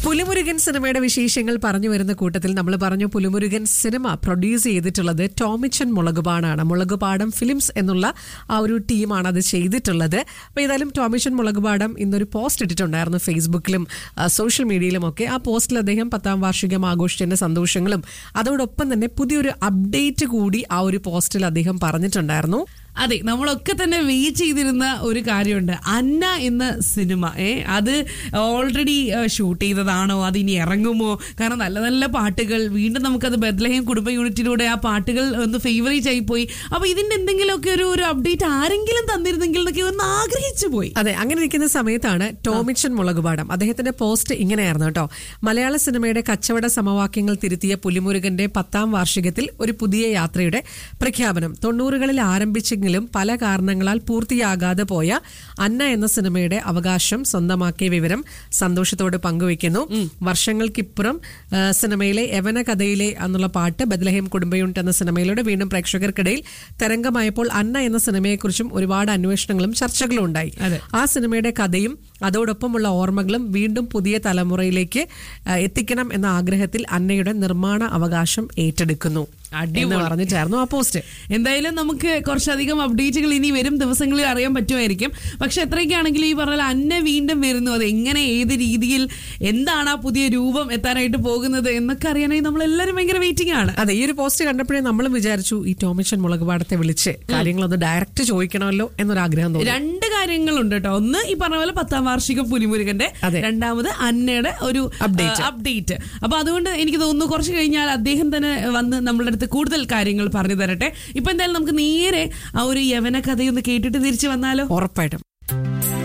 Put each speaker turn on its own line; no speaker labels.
പുലിമുരുകൻ സിനിമയുടെ വിശേഷങ്ങൾ പറഞ്ഞു വരുന്ന കൂട്ടത്തിൽ നമ്മൾ പറഞ്ഞു പുലിമുരുകൻ സിനിമ പ്രൊഡ്യൂസ് ചെയ്തിട്ടുള്ളത് ടോമിച്ചൻ മുളകുപാടാണ് മുളകുപാടം ഫിലിംസ് എന്നുള്ള ആ ഒരു ടീമാണ് അത് ചെയ്തിട്ടുള്ളത് അപ്പോൾ ഏതായാലും ടോമിച്ചൻ മുളകുപാടം ഇന്നൊരു പോസ്റ്റ് ഇട്ടിട്ടുണ്ടായിരുന്നു ഫേസ്ബുക്കിലും ആ, സോഷ്യൽ മീഡിയയിലും ഒക്കെ ആ പോസ്റ്റിൽ അദ്ദേഹം പത്താം വാർഷികം ആഘോഷിച്ചതിന്റെ സന്തോഷങ്ങളും അതോടൊപ്പം തന്നെ പുതിയൊരു അപ്ഡേറ്റ് കൂടി ആ ഒരു പോസ്റ്റിൽ അദ്ദേഹം പറഞ്ഞിട്ടുണ്ടായിരുന്നു
അതെ നമ്മളൊക്കെ തന്നെ വെയിറ്റ് ചെയ്തിരുന്ന ഒരു കാര്യമുണ്ട് അന്ന എന്ന സിനിമ ഏ അത് ഓൾറെഡി ഷൂട്ട് ചെയ്തതാണോ അത് ഇനി ഇറങ്ങുമോ കാരണം നല്ല നല്ല പാട്ടുകൾ വീണ്ടും നമുക്കത് ബദ്ലഹേം കുടുംബ യൂണിറ്റിലൂടെ ആ പാട്ടുകൾ ഒന്ന് ഫേവറേറ്റ് ആയി പോയി അപ്പൊ ഇതിന്റെ എന്തെങ്കിലുമൊക്കെ ഒരു ഒരു അപ്ഡേറ്റ് ആരെങ്കിലും തന്നിരുന്നെങ്കിൽ എന്നൊക്കെ ഒന്ന് ആഗ്രഹിച്ചു പോയി
അതെ അങ്ങനെ ഇരിക്കുന്ന സമയത്താണ് ടോമിച്ചൻ മുളകുപാടം അദ്ദേഹത്തിന്റെ പോസ്റ്റ് ഇങ്ങനെയായിരുന്നു കേട്ടോ മലയാള സിനിമയുടെ കച്ചവട സമവാക്യങ്ങൾ തിരുത്തിയ പുലിമുരുകന്റെ പത്താം വാർഷികത്തിൽ ഒരു പുതിയ യാത്രയുടെ പ്രഖ്യാപനം തൊണ്ണൂറുകളിൽ ആരംഭിച്ചെങ്കിലും പല കാരണങ്ങളാൽ പൂർത്തിയാകാതെ പോയ അന്ന എന്ന സിനിമയുടെ അവകാശം സ്വന്തമാക്കിയ വിവരം സന്തോഷത്തോട് പങ്കുവെക്കുന്നു വർഷങ്ങൾക്കിപ്പുറം ആ, സിനിമയിലെ യവന കഥയിലെ എന്നുള്ള പാട്ട് ബദ്ലഹേം കുടുംബ യൂണിറ്റ് എന്ന സിനിമയിലൂടെ വീണ്ടും പ്രേക്ഷകർക്കിടയിൽ തരംഗമായപ്പോൾ അന്ന എന്ന സിനിമയെക്കുറിച്ചും ഒരുപാട് അന്വേഷണങ്ങളും ചർച്ചകളും ഉണ്ടായി
അതെ.
ആ സിനിമയുടെ കഥയും അതോടൊപ്പമുള്ള ഓർമ്മകളും വീണ്ടും പുതിയ തലമുറയിലേക്ക് ആ, എത്തിക്കണം എന്ന ആഗ്രഹത്തിൽ അന്നയുടെ നിർമ്മാണ അവകാശം ഏറ്റെടുക്കുന്നു എന്ന് പറഞ്ഞിട്ടായിരുന്നു ആ പോസ്റ്റ്
എന്തായാലും നമുക്ക് കുറച്ചധികം അപ്ഡേറ്റുകൾ ഇനി വരും ദിവസങ്ങളിൽ അറിയാൻ പറ്റുമായിരിക്കും പക്ഷെ എത്രയൊക്കെയാണെങ്കിലും ഈ പറഞ്ഞ അന്ന വീണ്ടും വരുന്നു അത് എങ്ങനെ ഏത് രീതിയിൽ എന്താണ് ആ പുതിയ രൂപം എത്താനായിട്ട് പോകുന്നത് എന്നൊക്കെ അറിയാനായി നമ്മൾ എല്ലാവരും ഭയങ്കര വെയിറ്റിംഗ് ആണ്
അതെ ഈ ഒരു പോസ്റ്റ് കണ്ടപ്പോഴേ നമ്മൾ വിചാരിച്ചു ഈ ടോമിച്ചൻ മുളകുപാടത്തെ വിളിച്ച് കാര്യങ്ങളൊന്ന് ഡയറക്റ്റ് ചോദിക്കണമല്ലോ എന്നൊരു ആഗ്രഹം തോന്നി
രണ്ട് കാര്യങ്ങളുണ്ട് കേട്ടോ ഒന്ന് ഈ പറഞ്ഞ പോലെ പത്താം വാർഷികം പുലിമുരുകന്റെ
അതെ.
രണ്ടാമത് അന്നയുടെ ഒരു
Update.
അപ്ഡേറ്റ് അപ്പൊ അതുകൊണ്ട് എനിക്ക് തോന്നുന്നു കുറച്ച് കഴിഞ്ഞാൽ അദ്ദേഹം തന്നെ വന്ന് നമ്മളുടെ അടുത്ത് കൂടുതൽ കാര്യങ്ങൾ പറഞ്ഞു തരട്ടെ ഇപ്പൊ എന്തായാലും നമുക്ക് നേരെ ആ ഒരു യവന കഥയൊന്ന് കേട്ടിട്ട് തിരിച്ചു വന്നാലോ
ഉറപ്പായിട്ടും